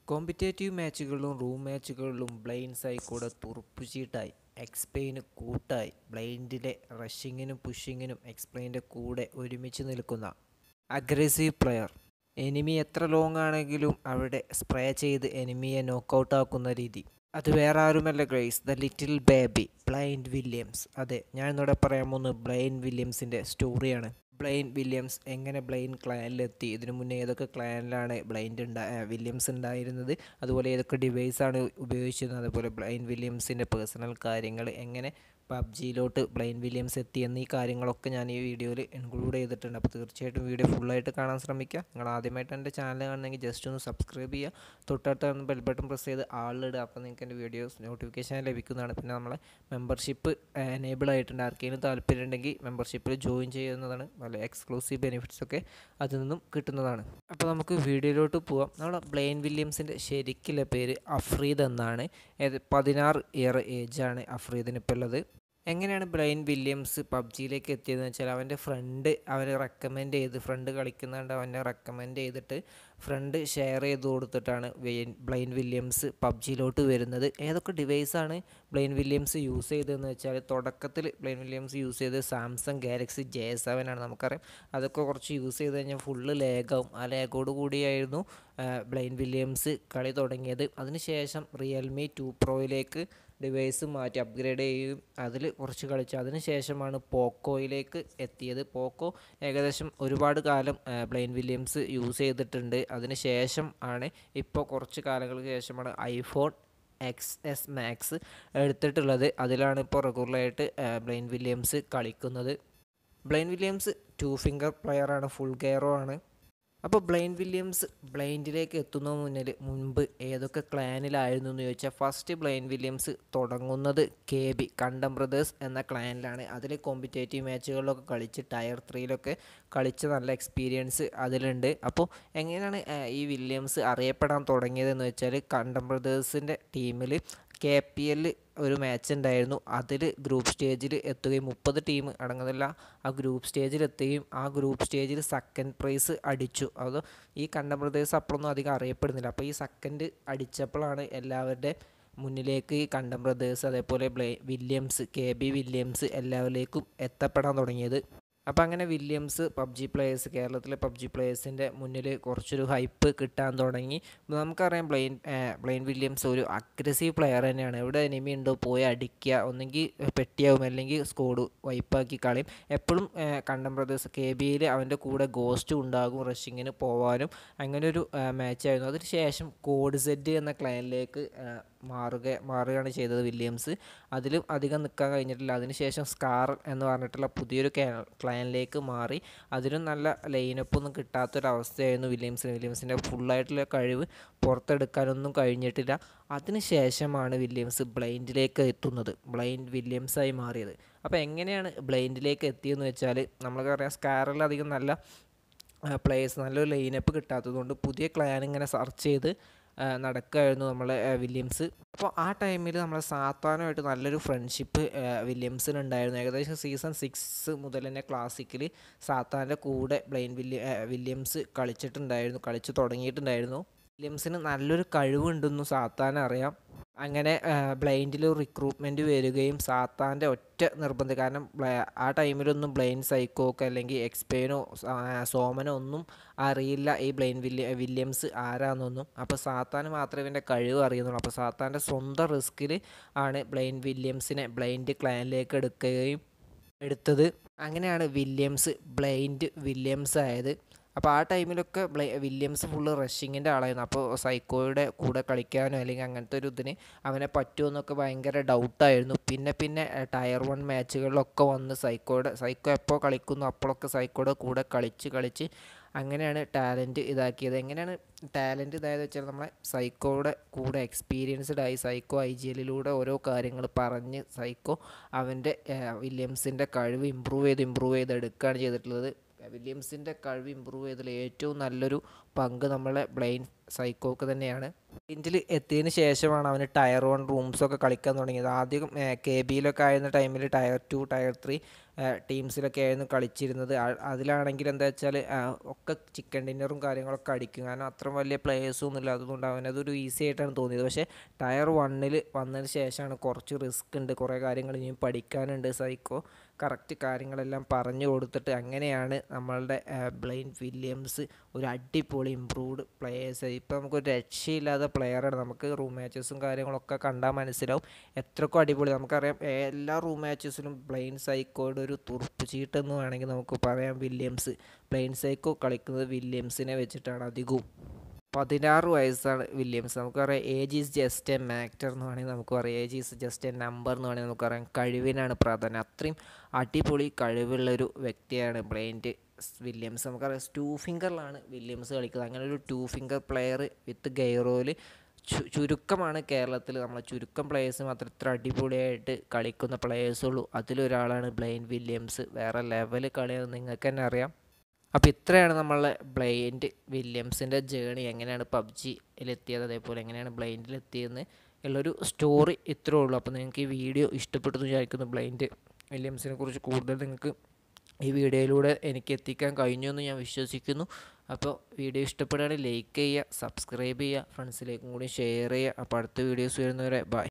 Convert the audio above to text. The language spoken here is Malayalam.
കോമ്പറ്റേറ്റീവ് മാച്ചുകളിലും റൂം മാച്ചുകളിലും ബ്ലൈൻഡ്സായി കൂടെ തുറുപ്പുചീട്ടായി എക്സ്പെയിന് കൂട്ടായി ബ്ലൈൻഡിലെ റഷിങ്ങിനും പുഷിങ്ങിനും എക്സ്പ്ലെയിൻ്റെ കൂടെ ഒരുമിച്ച് നിൽക്കുന്ന അഗ്രസീവ് പ്ലെയർ എനിമി എത്ര ലോങ് ആണെങ്കിലും അവിടെ സ്പ്രേ ചെയ്ത് എനിമിയെ നോക്കൗട്ട് ആക്കുന്ന രീതി അത് വേറെ ആരുമല്ല Grace the little baby Blind Williams അതെ ഞാൻ ഇന്നിവിടെ പറയാൻ പോകുന്നത് ബ്ലൈൻഡ് വില്യംസിൻ്റെ സ്റ്റോറിയാണ് ബ്ലൈൻ വില്യംസ് എങ്ങനെ ബ്ലൈൻ ക്ലാനിലെത്തി ഇതിനു മുന്നേ ഏതൊക്കെ ക്ലാനിലാണ് ബ്ലൈൻഡ് ഉണ്ടാ വില്യംസ് ഉണ്ടായിരുന്നത് അതുപോലെ ഏതൊക്കെ ഡിവൈസാണ് ഉപയോഗിച്ചിരുന്നത് അതുപോലെ ബ്ലൈൻ വില്യംസിൻ്റെ പേഴ്സണൽ കാര്യങ്ങൾ എങ്ങനെ പബ്ജിയിലോട്ട് ബ്ലൈൻ വില്യംസ് എത്തി എന്നീ കാര്യങ്ങളൊക്കെ ഞാൻ ഈ വീഡിയോയിൽ ഇൻക്ലൂഡ് ചെയ്തിട്ടുണ്ട് അപ്പോൾ തീർച്ചയായിട്ടും വീഡിയോ ഫുള്ളായിട്ട് കാണാൻ ശ്രമിക്കുക നിങ്ങൾ ആദ്യമായിട്ട് എൻ്റെ ചാനൽ കാണണമെങ്കിൽ ജസ്റ്റ് ഒന്ന് സബ്സ്ക്രൈബ് ചെയ്യുക തൊട്ടടുത്ത് ബെൽ ബട്ടൺ പ്രസ് ചെയ്ത് ആളിടുക അപ്പോൾ നിങ്ങൾക്ക് എൻ്റെ വീഡിയോസ് നോട്ടിഫിക്കേഷൻ ലഭിക്കുന്നതാണ് പിന്നെ നമ്മളെ മെമ്പർഷിപ്പ് എനേബിൾ ആയിട്ടുണ്ട് ആർക്കെങ്കിലും താല്പര്യം ഉണ്ടെങ്കിൽ മെമ്പർഷിപ്പിൽ ജോയിൻ ചെയ്യുന്നതാണ് നല്ല എക്സ്ക്ലൂസീവ് ബെനിഫിറ്റ്സ് ഒക്കെ അതിൽ നിന്നും കിട്ടുന്നതാണ് അപ്പോൾ നമുക്ക് വീഡിയോയിലോട്ട് പോവാം നമ്മുടെ ബ്ലെയിൻ വില്യംസിൻ്റെ ശരിക്കുള്ള പേര് അഫ്രീദ് എന്നാണ് ഏത് പതിനാറ് ഇയർ ഏജാണ് അഫ്രീദിന് ഇപ്പോൾ ഉള്ളത് എങ്ങനെയാണ് ബ്ലൈൻ വില്യംസ് പബ്ജിയിലേക്ക് എത്തിയതെന്ന് വെച്ചാൽ അവൻ്റെ ഫ്രണ്ട് അവനെ റെക്കമെൻഡ് ചെയ്ത് ഫ്രണ്ട് കളിക്കുന്നുണ്ട് അവനെ റെക്കമെൻഡ് ചെയ്തിട്ട് ഫ്രണ്ട് ഷെയർ ചെയ്ത് കൊടുത്തിട്ടാണ് ബ്ലൈൻ വില്യംസ് പബ്ജിയിലോട്ട് വരുന്നത് ഏതൊക്കെ ഡിവൈസാണ് ബ്ലൈൻ വില്യംസ് യൂസ് ചെയ്തതെന്ന് വെച്ചാൽ തുടക്കത്തിൽ ബ്ലൈൻ വില്യംസ് യൂസ് ചെയ്തത് സാംസങ് ഗാലക്സി ജെ സെവൻ ആണ് നമുക്കറിയാം അതൊക്കെ കുറച്ച് യൂസ് ചെയ്ത് കഴിഞ്ഞാൽ ഫുള്ള് ലേഗാവും ആ ലേഗോട് കൂടിയായിരുന്നു ബ്ലൈൻ വില്യംസ് കളി തുടങ്ങിയത് അതിനുശേഷം റിയൽമി ടു പ്രോയിലേക്ക് ഡിവൈസ് മാറ്റി അപ്ഗ്രേഡ് ചെയ്യുകയും അതിൽ കുറച്ച് കളിച്ചു അതിന് ശേഷമാണ് പോക്കോയിലേക്ക് എത്തിയത് പോക്കോ ഏകദേശം ഒരുപാട് കാലം ബ്ലൈൻ വില്യംസ് യൂസ് ചെയ്തിട്ടുണ്ട് അതിന് ശേഷം ആണ് ഇപ്പോൾ കുറച്ച് കാലങ്ങൾക്ക് ശേഷമാണ് ഐഫോൺ എക്സ് എസ് മാക്സ് എടുത്തിട്ടുള്ളത് അതിലാണ് ഇപ്പോൾ റെഗുലറായിട്ട് ബ്ലൈൻ വില്യംസ് കളിക്കുന്നത് ബ്ലൈൻ വില്യംസ് ടു ഫിംഗർ പ്ലെയറാണ് ഫുൾ ഗെയറോ ആണ് അപ്പോൾ ബ്ലൈൻഡ് വില്യംസ് ബ്ലൈൻഡിലേക്ക് എത്തുന്ന മുന്നിൽ മുൻപ് ഏതൊക്കെ ക്ലാനിലായിരുന്നു എന്ന് ചോദിച്ചാൽ ഫസ്റ്റ് ബ്ലൈൻഡ് വില്യംസ് തുടങ്ങുന്നത് കെ ബി കണ്ടം ബ്രദേഴ്സ് എന്ന ക്ലാനിലാണ് അതിൽ കോമ്പറ്റേറ്റീവ് മാച്ചുകളിലൊക്കെ കളിച്ച് ടയർ ത്രീയിലൊക്കെ കളിച്ച നല്ല എക്സ്പീരിയൻസ് അതിലുണ്ട് അപ്പോൾ എങ്ങനെയാണ് ഈ വില്യംസ് അറിയപ്പെടാൻ തുടങ്ങിയതെന്ന് വെച്ചാൽ കണ്ടം ബ്രദേഴ്സിൻ്റെ ടീമിൽ കെ പി എല്ലിൽ ഒരു മാച്ച് ഉണ്ടായിരുന്നു അതിൽ ഗ്രൂപ്പ് സ്റ്റേജിൽ എത്തുകയും മുപ്പത് ടീം അടങ്ങുന്നില്ല ആ ഗ്രൂപ്പ് സ്റ്റേജിൽ എത്തുകയും ആ ഗ്രൂപ്പ് സ്റ്റേജിൽ സെക്കൻഡ് പ്രൈസ് അടിച്ചു അത് ഈ കണ്ട ബ്രദേഴ്സ് അപ്പോഴൊന്നും അധികം അറിയപ്പെടുന്നില്ല അപ്പോൾ ഈ സെക്കൻഡ് അടിച്ചപ്പോഴാണ് എല്ലാവരുടെ മുന്നിലേക്ക് ഈ കണ്ടം ബ്രദേഴ്സ് അതേപോലെ Blind Williams K B Williams എല്ലാവരിലേക്കും എത്തപ്പെടാൻ തുടങ്ങിയത് അപ്പോൾ അങ്ങനെ വില്യംസ് പബ്ജി പ്ലേയേഴ്സ് കേരളത്തിലെ പബ്ജി പ്ലേയേഴ്സിൻ്റെ മുന്നിൽ കുറച്ചൊരു ഹൈപ്പ് കിട്ടാൻ തുടങ്ങി നമുക്കറിയാം ബ്ലെയിൻ ബ്ലെയിൻ വില്യംസ് ഒരു അഗ്രസീവ് പ്ലെയർ തന്നെയാണ് എവിടെ എനിമി ഉണ്ടോ പോയി അടിക്കുക ഒന്നെങ്കിൽ പെട്ടിയാവും അല്ലെങ്കിൽ സ്കോഡ് വൈപ്പാക്കി കളയും എപ്പോഴും കണ്ടം ബ്രദേഴ്സ് കെ ബിയിൽ അവൻ്റെ കൂടെ ഗോസ്റ്റ് ഉണ്ടാകും റഷിങ്ങിന് പോകാനും അങ്ങനെ ഒരു മാച്ചായിരുന്നു അതിന് ശേഷം കോഡ് സെറ്റ് എന്ന ക്ലയനിലേക്ക് മാറുക മാറുകയാണ് ചെയ്തത് വില്യംസ് അതിലും അധികം നിൽക്കാൻ കഴിഞ്ഞിട്ടില്ല അതിനുശേഷം സ്കാർ എന്ന് പറഞ്ഞിട്ടുള്ള പുതിയൊരു ക്ലയനിലേക്ക് മാറി അതിനും നല്ല ലൈനപ്പൊന്നും കിട്ടാത്തൊരവസ്ഥയായിരുന്നു വില്യംസിന് വില്യംസിൻ്റെ ഫുള്ളായിട്ടുള്ള കഴിവ് പുറത്തെടുക്കാനൊന്നും കഴിഞ്ഞിട്ടില്ല അതിനുശേഷമാണ് വില്യംസ് ബ്ലൈൻഡിലേക്ക് എത്തുന്നത് ബ്ലൈൻഡ് വില്യംസായി മാറിയത് അപ്പോൾ എങ്ങനെയാണ് ബ്ലൈൻഡിലേക്ക് എത്തിയെന്ന് വെച്ചാൽ നമ്മൾക്കറിയാം സ്കാറിൽ അധികം നല്ല പ്ലേയേഴ്സ് നല്ലൊരു ലൈനപ്പ് കിട്ടാത്തതുകൊണ്ട് പുതിയ ക്ലയൻ ഇങ്ങനെ സെർച്ച് ചെയ്ത് നടക്കുകയായിരുന്നു നമ്മളെ വില്യംസ് അപ്പോൾ ആ ടൈമിൽ നമ്മളെ സാത്താനുമായിട്ട് നല്ലൊരു ഫ്രണ്ട്ഷിപ്പ് വില്യംസിനുണ്ടായിരുന്നു ഏകദേശം സീസൺ സിക്സ് മുതൽ തന്നെ ക്ലാസിക്കിൽ സാത്താൻ്റെ കൂടെ ബ്ലെയിൻ വില്യ വില്യംസ് കളിച്ചിട്ടുണ്ടായിരുന്നു കളിച്ച് തുടങ്ങിയിട്ടുണ്ടായിരുന്നു വില്യംസിന് നല്ലൊരു കഴിവുണ്ടെന്നു സാത്താൻ അറിയാം അങ്ങനെ ബ്ലൈൻഡിൽ റിക്രൂട്ട്മെൻറ്റ് വരികയും സാത്താൻ്റെ ഒറ്റ നിർബന്ധം കാരണം ആ ടൈമിലൊന്നും ബ്ലൈൻ സൈക്കോക്ക് അല്ലെങ്കിൽ എക്സ്പെയിനോ സോമനോ ഒന്നും അറിയില്ല ഈ ബ്ലൈൻ വില്യ വില്യംസ് ആരാന്നൊന്നും അപ്പോൾ സാത്താൻ മാത്രമേ ഇവൻ്റെ കഴിവ് അറിയുന്നുള്ളൂ അപ്പോൾ സാത്താൻ്റെ സ്വന്തം റിസ്കിൽ ആണ് ബ്ലൈൻ വില്യംസിനെ ബ്ലൈൻഡ് ക്ലാനിലേക്ക് എടുക്കുകയും എടുത്തത് അങ്ങനെയാണ് വില്യംസ് ബ്ലൈൻഡ് വില്യംസ് ആയത് അപ്പോൾ ആ ടൈമിലൊക്കെ ബ്ലൈ വില്യംസ് ഫുള്ള് റഷിങ്ങിൻ്റെ ആളായിരുന്നു അപ്പോൾ സൈക്കോയുടെ കൂടെ കളിക്കാനോ അല്ലെങ്കിൽ അങ്ങനത്തെ ഒരു ഇതിന് അവനെ പറ്റുമോ എന്നൊക്കെ ഭയങ്കര ഡൗട്ടായിരുന്നു പിന്നെ പിന്നെ ടയർ വൺ മാച്ചുകളിലൊക്കെ വന്ന് സൈക്കോയുടെ സൈക്കോ എപ്പോൾ കളിക്കുന്നു അപ്പോഴൊക്കെ സൈക്കോയുടെ കൂടെ കളിച്ച് കളിച്ച് അങ്ങനെയാണ് ടാലൻറ്റ് ഇതാക്കിയത് എങ്ങനെയാണ് ടാലൻറ്റ് ഇതായത് വെച്ചാൽ നമ്മളെ സൈക്കോയുടെ കൂടെ എക്സ്പീരിയൻസ്ഡ് ആയി സൈക്കോ ഐ ജി എല്ലിലൂടെ ഓരോ കാര്യങ്ങൾ പറഞ്ഞ് സൈക്കോ അവൻ്റെ വില്യംസിൻ്റെ കഴിവ് ഇമ്പ്രൂവ് ചെയ്ത് ഇമ്പ്രൂവ് ചെയ്ത് എടുക്കുകയാണ് ചെയ്തിട്ടുള്ളത് വില്യംസിൻ്റെ കഴിവ് ഇമ്പ്രൂവ് ചെയ്തതിൽ ഏറ്റവും നല്ലൊരു പങ്ക് നമ്മളെ ബ്ലെയിൻ സൈക്കോക്ക് തന്നെയാണ് ഇന്ത്യയിൽ എത്തിയതിന് ശേഷമാണ് അവന് ടയർ വൺ റൂംസൊക്കെ കളിക്കാൻ തുടങ്ങിയത് ആദ്യം കെ ബിയിലൊക്കെ ആയിരുന്ന ടൈമിൽ ടയർ ടു ടയർ ത്രീ ടീംസിലൊക്കെ ആയിരുന്നു കളിച്ചിരുന്നത് ആ- അതിലാണെങ്കിൽ എന്താ വെച്ചാൽ ഒക്കെ ചിക്കൻ ഡിന്നറും കാര്യങ്ങളൊക്കെ അടിക്കും കാരണം അത്ര വലിയ പ്ലേയേഴ്സും ഒന്നും ഇല്ലാത്തതുകൊണ്ട് അവനതൊരു ഈസി ആയിട്ടാണ് തോന്നിയത് പക്ഷേ ടയർ വണ്ണിൽ വന്നതിന് ശേഷമാണ് കുറച്ച് റിസ്ക് ഉണ്ട് കുറേ കാര്യങ്ങൾ ഇനിയും പഠിക്കാനുണ്ട് സൈക്കോ കറക്റ്റ് കാര്യങ്ങളെല്ലാം പറഞ്ഞു കൊടുത്തിട്ട് അങ്ങനെയാണ് നമ്മളുടെ ബ്ലെയിൻ വില്യംസ് ഒരു അടിപൊളി ഇമ്പ്രൂവ്ഡ് പ്ലെയേഴ്സ് ഇപ്പോൾ നമുക്കൊരു രക്ഷയില്ലാത്ത പ്ലെയറാണ് നമുക്ക് റൂം മാച്ചസും കാര്യങ്ങളൊക്കെ കണ്ടാൽ മനസ്സിലാവും എത്രക്കും അടിപൊളി നമുക്കറിയാം എല്ലാ റൂം മാച്ചസിലും ബ്ലെയിൻ സൈക്കോയുടെ ഒരു തുറുപ്പ് ചീട്ടെന്ന് വേണമെങ്കിൽ നമുക്ക് പറയാം വില്യംസ് ബ്ലെയിൻ സൈക്കോ കളിക്കുന്നത് വില്യംസിനെ വെച്ചിട്ടാണ് അധികവും പതിനാറ് വയസ്സാണ് വില്യംസ് നമുക്കറിയാം age is just a matter എന്ന് വേണമെങ്കിൽ നമുക്ക് പറയാം age is just a number എന്ന് വേണമെങ്കിൽ നമുക്കറിയാം കഴിവിനാണ് പ്രാധാന്യം അത്രയും അടിപൊളി കഴിവുള്ളൊരു വ്യക്തിയാണ് ബ്ലെയിൻറ്റ് വില്യംസ് നമുക്കറിയാം ടു ഫിംഗറിലാണ് വില്യംസ് കളിക്കുന്നത് അങ്ങനെ ഒരു ടു ഫിംഗർ പ്ലെയർ വിത്ത് ഗൈറോയിൽ ചു- ചുരുക്കമാണ് കേരളത്തിൽ നമ്മളെ ചുരുക്കം പ്ലേയേഴ്സ് മാത്രം ഇത്ര അടിപൊളിയായിട്ട് കളിക്കുന്ന പ്ലേയേഴ്സുള്ളൂ അതിലൊരാളാണ് ബ്ലെയിൻ വില്യംസ് വേറെ ലെവൽ കളിയാണ് നിങ്ങൾക്ക് തന്നെ അറിയാം അപ്പോൾ ഇത്രയാണ് നമ്മളെ ബ്ലൈൻഡ് വില്യംസിൻ്റെ ജേണി എങ്ങനെയാണ് പബ്ജിയിലെത്തിയത് അതേപോലെ എങ്ങനെയാണ് ബ്ലൈൻഡിലെത്തിയതെന്ന് ഉള്ളൊരു സ്റ്റോറി ഇത്രേ ഉള്ളൂ അപ്പോൾ നിങ്ങൾക്ക് ഈ വീഡിയോ ഇഷ്ടപ്പെട്ടു എന്ന് വിചാരിക്കുന്നു ബ്ലൈൻഡ് വില്യംസിനെ കുറിച്ച് കൂടുതൽ നിങ്ങൾക്ക് ഈ വീഡിയോയിലൂടെ എനിക്ക് എത്തിക്കാൻ കഴിഞ്ഞു എന്ന് ഞാൻ വിശ്വസിക്കുന്നു അപ്പോൾ വീഡിയോ ഇഷ്ടപ്പെടുകയാണെങ്കിൽ ലൈക്ക് ചെയ്യുക സബ്സ്ക്രൈബ് ചെയ്യുക ഫ്രണ്ട്സിലേക്കും കൂടി ഷെയർ ചെയ്യുക അപ്പോൾ അടുത്ത വീഡിയോസ് വരുന്നവരെ ബൈ